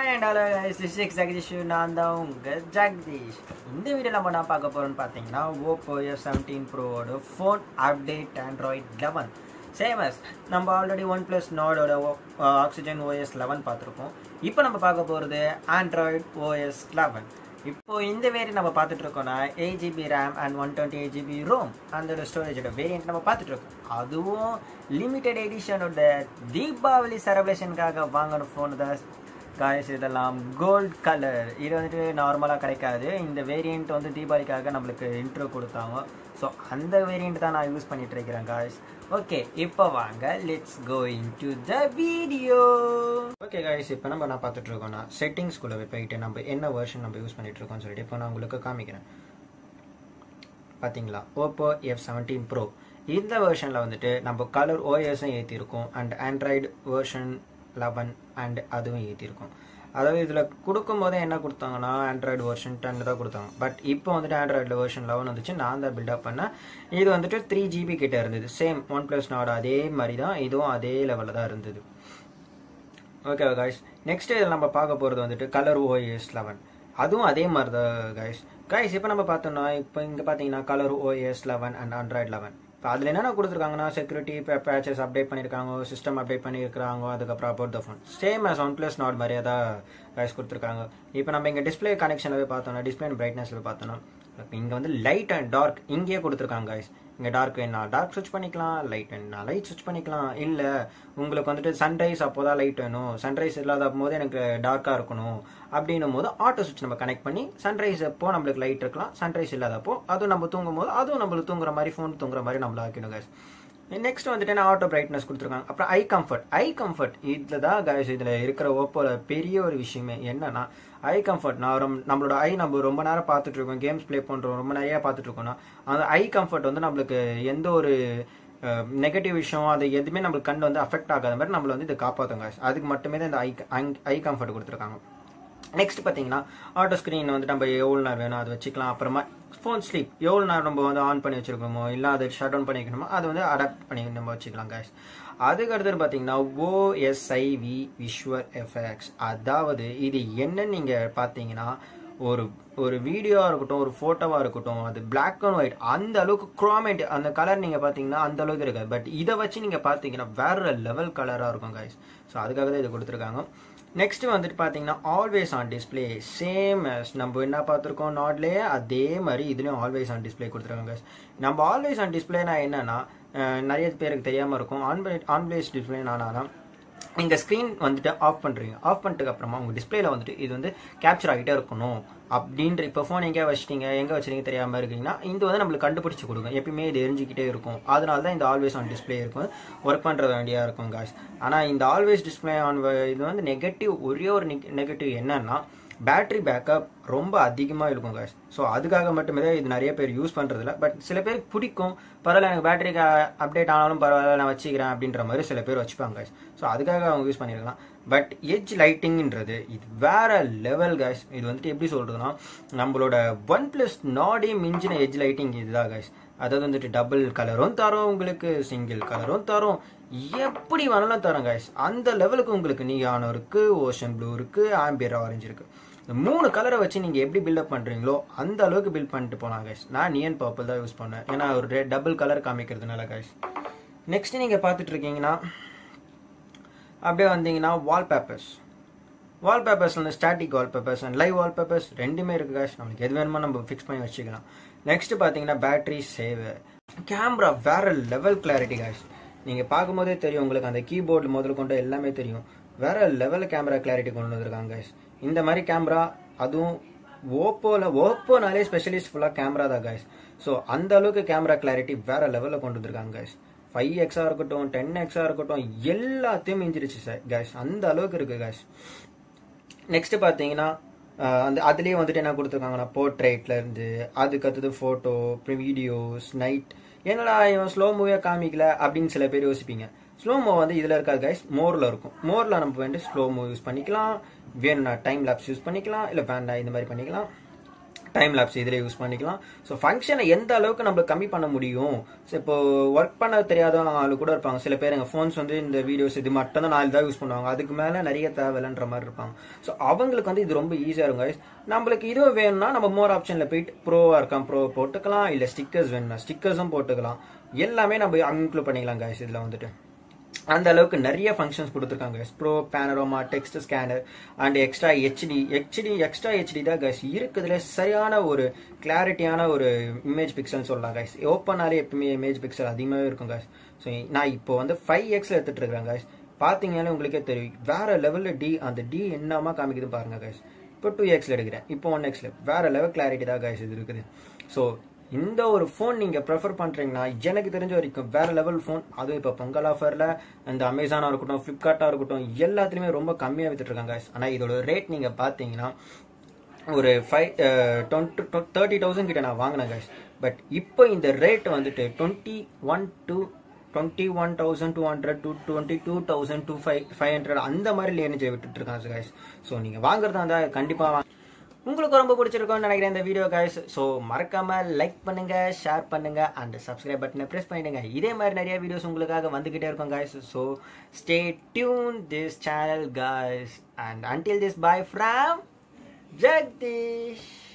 And hello six Jagadish நான் தான் உங்கள் ஜெகதீஷ் இந்த வீடியோ நம்ம நான் பார்க்க போகிறோம்னு பார்த்தீங்கன்னா ஓப்போ எஃப் செவன்டீன் ப்ரோவோட ஃபோன் அப்டேட் ஆண்ட்ராய்ட் லெவன் சேமஸ் நம்ம ஆல்ரெடி ஒன் ப்ளஸ் நாடோட ஆக்சிஜன் ஓஎஸ் லெவன் பார்த்துருக்கோம் இப்போ நம்ம பார்க்க போகிறது ஆண்ட்ராய்ட் ஓஎஸ் லெவன் இப்போ இந்த வேரி நம்ம பார்த்துட்டு இருக்கோம்னா eight GB RAM and one twenty eight GB ROM அந்த ஸ்டோரேஜோட வேரியன்ட் நம்ம பார்த்துட்டு இருக்கோம் அதுவும் லிமிடெட் எடிஷனோட தீபாவளி செலப்ரேஷனுக்காக வாங்கின ஃபோன் தான் காய்ஸ் இதெல்லாம் கோல்ட் கலர் இது வந்துட்டு நார்மலாக கிடைக்காது இந்த வேரியண்ட் வந்து தீபாவளிக்காக நம்மளுக்கு இன்ட்ரோ கொடுத்தாங்க ஸோ அந்த வேரியண்ட் தான் நான் யூஸ் பண்ணிட்டு இருக்கிறேன் காய்ஸ் ஓகே இப்போ வாங்க let's going to the video okay guys இப்போ நம்ம நான் பார்த்துட்டு இருக்கோம்னா செட்டிங்ஸ்குள்ளே போயிட்டு நம்ம என்ன வெர்ஷன் நம்ம யூஸ் பண்ணிட்டு இருக்கோம்னு சொல்லிட்டு இப்போ நான் உங்களுக்கு காமிக்கிறேன் பார்த்தீங்களா ஓப்போ எஃப் செவன்டீன் ப்ரோ இந்த வெர்ஷனில் வந்துட்டு நம்ம கலர் ஓஎஸும் ஏற்றிருக்கோம் and Android version eleven and அதுவும் ஏற்றிருக்கோம் அதாவது இதில் கொடுக்கும் போதே என்ன கொடுத்தாங்கன்னா ஆண்ட்ராய்டு வெர்ஷன் டென் தான் கொடுத்தாங்க பட் இப்போ வந்துட்டு ஆண்ட்ராய்டு வெர்ஷன் லெவன் வந்துச்சு நான் தான் பில்டப் பண்ணேன் இது வந்துட்டு த்ரீ ஜிபி கிட்ட இருந்தது சேம் ஒன் ப்ளஸ் நாட் அதே மாதிரி தான் இதுவும் அதே லெவலில் தான் இருந்தது ஓகே காய்ஸ் நெக்ஸ்ட் இதில் நம்ம பார்க்க போகிறது வந்துட்டு கலர் ஓஎஸ் லெவன் அதுவும் அதே மாதிரி தான் கைஸ் கைஸ் இப்போ நம்ம பார்த்தோம்னா இப்போ இங்கே பார்த்தீங்கன்னா colour OS eleven and Android eleven இப்போ அதில் என்னென்ன கொடுத்துருக்காங்கன்னா செக்யூரிட்டி பேச்சஸ் அப்டேட் பண்ணியிருக்காங்க சிஸ்டம் அப்டேட் பண்ணியிருக்காங்க அதுக்கப்புறம் about the phone same as OnePlus Nord மாதிரியே தான் கைஸ் கொடுத்துருக்காங்க இப்போ நம்ம இங்கே டிஸ்பிளே கனெக்ஷனில் போய் பார்த்தோம்னா டிஸ்பிளே பிரைட்னஸில் போய் பார்த்தோம்னா இங்கே வந்து லைட் அண்ட் டார்க் இங்கேயே கொடுத்துருக்காங்க கைஸ் இங்கே டார்க் வேணா டார்க் ஸ்விட்ச் பண்ணிக்கலாம் லைட் வேணா லைட் ஸ்விட்ச் பண்ணிக்கலாம் இல்லை உங்களுக்கு வந்துட்டு சன்ரைஸ் அப்போ தான் லைட் வேணும் சன்ரைஸ் இல்லாத போது எனக்கு டார்க்காக இருக்கணும் அப்படின்னும் போது ஆட்டோ சுவிட்ச் நம்ம கனெக்ட் பண்ணி சன்ரைஸ் அப்போ நம்மளுக்கு லைட் இருக்கலாம் சன்ரைஸ் இல்லாதப்போ அதுவும் நம்ம தூங்கும் போது அதுவும் நம்மளுக்கு தூங்குற மாதிரி ஃபோன் தூங்குற மாதிரி நம்மள ஆக்கிடும் கைஸ் நெக்ஸ்ட் வந்துட்டு நான் ஆட்டோ பிரைட்னஸ் கொடுத்துருக்காங்க அப்புறம் ஐ கம்ஃபர்ட் ஐ கம்ஃபர்ட் இதில் தான் கைஸ் இதில் இருக்கிற ஓப்போல பெரிய ஒரு விஷயமே என்னன்னா ஐ கம்ஃபர்ட் நான் ரொம்ப நம்மளோட ஐ நம்ம ரொம்ப நேரம் பார்த்துட்டு இருக்கோம் கேம்ஸ் ப்ளே பண்ணுறோம் ரொம்ப நிறைய பார்த்துட்டு இருக்கோம்னா அந்த ஐ கம்ஃபர்ட் வந்து நம்மளுக்கு எந்த ஒரு நெகட்டிவ் விஷயம் அது எதுவுமே நம்மளுக்கு கண்டு வந்து அஃபெக்ட் ஆகாத மாதிரி நம்மள வந்து இதை காப்பாற்றுங்க அதுக்கு மட்டுமே தான் இந்த ஐ ஐ கம்ஃபர்ட் கொடுத்துருக்காங்க நெக்ஸ்ட் பார்த்தீங்கன்னா ஆட்டோ ஸ்க்ரீன் வந்து நம்ம எவ்வளோ நேரம் வேணும் அதை வச்சுக்கலாம் அப்புறமா ஃபோன் ஸ்லீப் எவ்வளோ நேரம் நம்ம வந்து ஆன் பண்ணி வச்சிருக்கோமோ இல்லை அதை ஷட் டவுன் பண்ணி வைக்கணுமோ அதை வந்து அடாப்ட் பண்ணி நம்ம வச்சுக்கலாம் guys அதுக்கு அடுத்தது பார்த்தீங்கன்னா ஓஎஸ்ஐவி விஷுவல் எஃபெக்ட்ஸ் அதாவது இது என்னன்னு நீங்கள் பார்த்தீங்கன்னா ஒரு ஒரு வீடியோவாக இருக்கட்டும் ஒரு ஃபோட்டோவாக இருக்கட்டும் அது பிளாக் அண்ட் ஒயிட் அந்த அளவுக்கு குரோமேட் அந்த கலர் நீங்கள் பார்த்தீங்கன்னா அந்த அளவுக்கு இருக்காது பட் இதை வச்சு நீங்கள் பார்த்தீங்கன்னா வேற லெவல் கலராக இருக்கும் கைஸ் ஸோ அதுக்காக தான் இது கொடுத்துருக்காங்க நெக்ஸ்ட் வந்துட்டு பார்த்தீங்கன்னா ஆல்வேஸ் ஆன் டிஸ்பிளே சேம் நம்ம என்ன பார்த்துருக்கோம் நாட்லேயே அதே மாதிரி இதுலேயும் ஆல்வேஸ் ஆன் டிஸ்பிளே கொடுத்துருக்காங்க guys. நம்ம ஆல்வேஸ் ஆன் டிஸ்பிளேனா என்னன்னா அஹ், நிறைய பேருக்கு தெரியாமல் இருக்கும் ஆன் ஆன்வேஸ் டிஸ்பிளே நானாதான் இந்த ஸ்க்ரீன் வந்துட்டு ஆஃப் பண்ணுறீங்க ஆஃப் பண்ணிட்டுக்கு அப்புறமா உங்கள் டிஸ்பிளேல வந்துட்டு இது வந்து கேப்சர் ஆகிட்டே இருக்கணும் அப்படின்ற இப்போ ஃபோன் எங்கே வச்சிட்டீங்க எங்கே வச்சிருக்கீங்க தெரியாமல் இருக்கீங்கன்னா இது வந்து நம்மளுக்கு கண்டுபிடிச்சி கொடுக்கும் எப்பயுமே இது எரிஞ்சிக்கிட்டே இருக்கும் அதனால தான் இந்த ஆல்வேஸ் ஆன் டிஸ்பிளே இருக்கும் ஒர்க் பண்ணுற வேண்டியா இருக்கும் காஸ் ஆனால் இந்த ஆல்வேஸ் டிஸ்பிளே ஆன் இது வந்து நெகட்டிவ் ஒரே ஒரு நெகட்டிவ் என்னன்னா பேட்டரி பேக்கப் ரொம்ப அதிகமாக இருக்கும் காய்ஸ் ஸோ அதுக்காக மட்டுமே தான் இது நிறைய பேர் யூஸ் பண்ணுறதில்ல பட் சில பேருக்கு பிடிக்கும் பரவாயில்ல எனக்கு பேட்டரிக்கு அப்டேட் ஆனாலும் பரவாயில்ல நான் வச்சுக்கிறேன் அப்படின்ற மாதிரி சில பேர் வச்சுப்பாங்க காய்ஸ் ஸோ அதுக்காக அவங்க யூஸ் பண்ணியிருக்கலாம் பட் எஜ் லைட்டிங்ன்றது இது வேற லெவல் காய்ஸ் இது வந்துட்டு எப்படி சொல்றதுன்னா நம்மளோட ஒன் பிளஸ் நாடே மிஞ்சின எஜ் லைட்டிங் இதுதான் காய்ஸ் அதாவது வந்துட்டு டபுள் கலரும் தரும் உங்களுக்கு சிங்கிள் கலரும் தரும் எப்படி வேணாலும் தரும் காய்ஸ் அந்த லெவலுக்கு உங்களுக்கு நீயானோ இருக்கு ஓஷன் ப்ளூ இருக்கு ஆம்பியர் ஆரஞ்சு இருக்கு இந்த மூணு கலரை வச்சு நீங்கள் எப்படி பில்டப் பண்ணுறீங்களோ அந்த அளவுக்கு பில்ட் பண்ணிட்டு போகலாம் கைஸ் நான் நியன் பர்பிள் தான் யூஸ் பண்ணேன் ஏன்னா ஒரு டபுள் கலர் காமிக்கிறதுனால கைஸ் நெக்ஸ்ட் நீங்கள் பார்த்துட்டு இருக்கீங்கன்னா அப்படியே வந்தீங்கன்னா வால்பேப்பர்ஸ் வால்பேப்பர்ஸ் வந்து static wallpapers and live wallpapers ரெண்டுமே இருக்கு காஷ் நம்மளுக்கு எது வேணுமோ நம்ம ஃபிக்ஸ் பண்ணி வச்சுக்கலாம் நெக்ஸ்ட் பார்த்தீங்கன்னா பேட்டரி சேவ் கேமரா வேற லெவல் கிளாரிட்டி காஷ் நீங்கள் பார்க்கும்போதே தெரியும் உங்களுக்கு அந்த கீபோர்டு முதல் கொண்டு எல்லாமே தெரியும் வேற லெவல் கேமரா கிளாரிட்டி கொண்டு வந்திருக்காங்க guys. இந்த மாதிரி கேமரா அதுவும் ஓப்போல ஓப்போனாலே ஸ்பெஷலிஸ்ட் ஃபுல்லாக கேமரா தான் guys ஸோ அந்த அளவுக்கு கேமரா கிளாரிட்டி வேற லெவலில் கொண்டு வந்திருக்காங்க guys ஃபைவ் எக்ஸா இருக்கட்டும் டென் எக்ஸா இருக்கட்டும் எல்லாத்தையும் மிஞ்சிருச்சு சார் guys அந்த அளவுக்கு இருக்கு guys நெக்ஸ்ட் பார்த்தீங்கன்னா அஹ், அந்த அதுலேயே வந்துட்டு என்ன கொடுத்துருக்காங்கன்னா போர்ட்ரேட்ல இருந்து அதுக்கு அடுத்தது ஃபோட்டோ அப்புறம் வீடியோஸ் நைட் என்னடா இவன் ஸ்லோ மூவியாக காமிக்கல அப்படின்னு சில பேர் யோசிப்பீங்க ஸ்லோ மூவ் வந்து இதில் இருக்காது கைஸ் மோரில் இருக்கும் மோரில் நம்ம வந்து ஸ்லோ மூவ் யூஸ் பண்ணிக்கலாம் வேணும்னா டைம் லேப்ஸ் யூஸ் பண்ணிக்கலாம் இல்லை வேண்டாம் இந்த மாதிரி பண்ணிக்கலாம் டைம் லேப்ஸ் இதில் யூஸ் பண்ணிக்கலாம் ஸோ ஃபங்க்ஷனை எந்த அளவுக்கு நம்ம கம்மி பண்ண முடியும் ஸோ இப்போ ஒர்க் பண்ண தெரியாத ஆளு கூட இருப்பாங்க சில பேர் எங்கள் ஃபோன்ஸ் வந்து இந்த வீடியோஸ் இது மட்டும் தான் நாலு தான் யூஸ் பண்ணுவாங்க அதுக்கு மேலே நிறைய தேவையில்லைன்ற மாதிரி இருப்பாங்க ஸோ அவங்களுக்கு வந்து இது ரொம்ப ஈஸியாக இருக்கும் guys. நம்மளுக்கு இதுவும் வேணும்னா நம்ம மோர் ஆப்ஷனில் போயிட்டு ப்ரோவாக இருக்கான் ப்ரோ போட்டுக்கலாம் இல்லை ஸ்டிக்கர்ஸ் வேணும்னா ஸ்டிக்கர்ஸும் போட்டுக்கலாம் எல்லாமே நம்ம இன்க்ளூட் பண்ணிக்கலாம் guys இதில் வந்துட்டு அந்த அளவுக்கு நிறைய ஃபங்க்ஷன்ஸ் கொடுத்துருக்காங்க pro panorama text scanner and extra HD HD extra HD தான் கைஸ் இருக்குதுல சரியான ஒரு கிளாரிட்டியான ஒரு இமேஜ் பிக்சல்னு சொல்லலாம் கைஸ் ஓப்பனாலே எப்பவுமே இமேஜ் பிக்சல் அதிகமாகவே இருக்கும் கைஸ் ஸோ நான் இப்போ வந்து ஃபைவ் எக்ஸில் எடுத்துட்டு இருக்கேன் கைஸ் பார்த்தீங்கன்னாலே உங்களுக்கே தெரியும் வேற லெவலில் டி அந்த டி என்னமா காமிக்குது பாருங்க கைஸ் இப்போ டூ எக்ஸில் எடுக்கிறேன் இப்போ ஒன் எக்ஸில் வேற லெவல் கிளாரிட்டி தான் கைஸ் இது இருக்குது ஸோ இந்த ஒரு ஃபோன் நீங்கள் ப்ரிஃபர் பண்ணுறீங்கன்னா எனக்கு தெரிஞ்ச வரைக்கும் வேற லெவல் ஃபோன் அதுவும் இப்போ பொங்கல் ஆஃபரில் இந்த அமேசானாக இருக்கட்டும் ஃப்ளிப்கார்ட்டாக இருக்கட்டும் எல்லாத்துலேயுமே ரொம்ப கம்மியாக வித்துட்டு இருக்காங்க ஆனால் இதோட ரேட் நீங்கள் பார்த்தீங்கன்னா ஒரு ஃபைவ் டுவெண்ட்டி தேர்ட்டி தௌசண்ட் கிட்ட நான் வாங்கினேன் கைஸ் பட் இப்போ இந்த ரேட் வந்துட்டு twenty one two twenty one thousand two hundred two twenty two thousand two five five hundred அந்த மாதிரி லேனேஜ் விட்டுட்டு இருக்காங்க கைஸ் ஸோ நீங்கள் வாங்குறதா இருந்தால் கண்டிப்பாக உங்களுக்கு ரொம்ப பிடிச்சிருக்கும்னு நினைக்கிறேன் இந்த வீடியோ கைஸ் ஸோ மறக்காம லைக் பண்ணுங்க ஷேர் பண்ணுங்க அண்ட் சப்ஸ்கிரைப் பட்டனை ப்ரெஸ் பண்ணிடுங்க இதே மாதிரி நிறைய வீடியோஸ் உங்களுக்காக வந்துகிட்டே இருக்கும் guys so stay tune this channel guys and until this bye from Jagadish